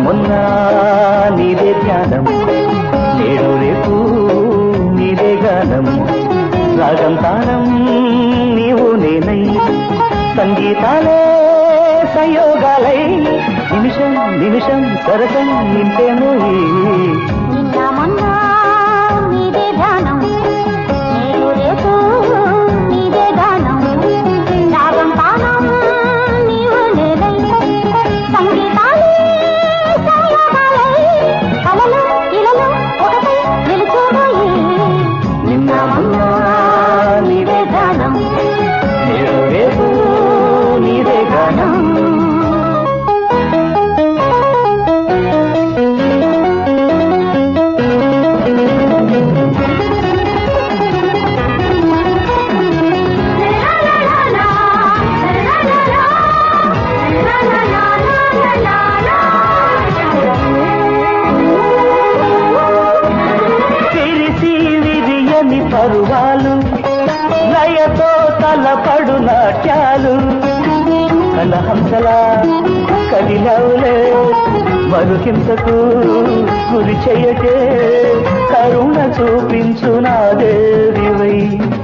మొన్న నీదే ధ్యానం నేడు రేపు నీదే గానం రాగం తానం నీవు నేనై సంగీతాలే సంయోగాలై నిమిషం నిమిషం సరసం నింపేమో ఈ నిన్న మొన్న నీదే ధ్యానం నేడు రేపు నీదే గానం రాగం పానం నీవు నేనై సంగీతాలే సంయోగాలై కలలు ఇలలు ఒకటై నిలిచిపోయి నిన్న మొన్న నీదే ధ్యానం నేడు రేపు నీదే గానం విరిసి విరియని పరువాలు లయతో తలపడు నాట్యాలు కలహంసలా కదిలవులే మరుకింతకు గురి చెయ్యకే కరుణ చూపించు నా దేవివై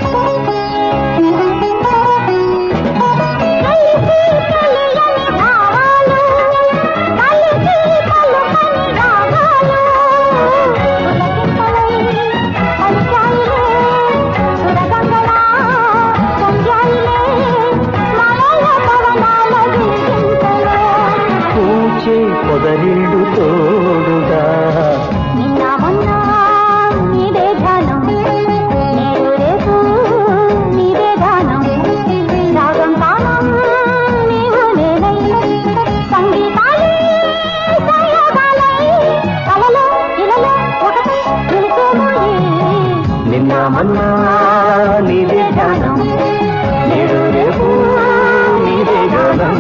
పూచే పొదరిల్లు తోడుగా నిన్న మొన్న నీదే ధ్యానం నేడు రేపు నీదే గానం రాగం తానం నీవు నేనై సంగీతాలే సంయోగాలై కలలో ఇలలో ఒకటై నిలిచేమోయే నిన్న మొన్న నీదే ధ్యానం నేడు రేపు నీదే గానం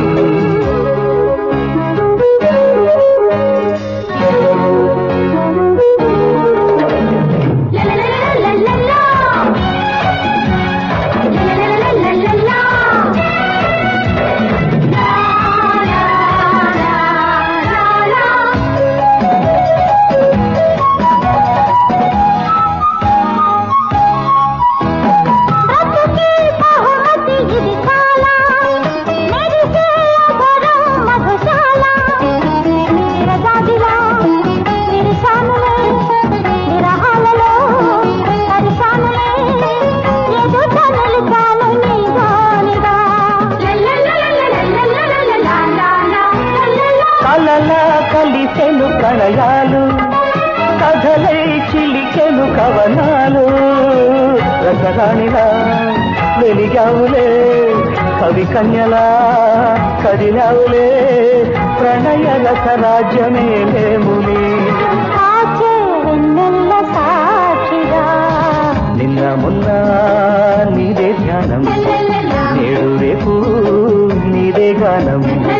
బ్రతుకే బహుమతి ఇది చాలా మెరిసే అధరం మధుశాల విరజాజిలా విరిశానులే విరహాలలో పరిశానులే ఎదుట నిలిచాను నీదానిగా కలలా కలిసెను ప్రణయాలు కథలై చిలికెను కవనాలు రసరాణిలా వెలిగావులే కవి కన్యలా కదిలావులే ప్రణయ రసరాజ్యమే లేములే కాచే వెన్నెల్ల సాక్షిగా నిన్న మొన్న నీదే ధ్యానం నేడు రేపు నీదే గానం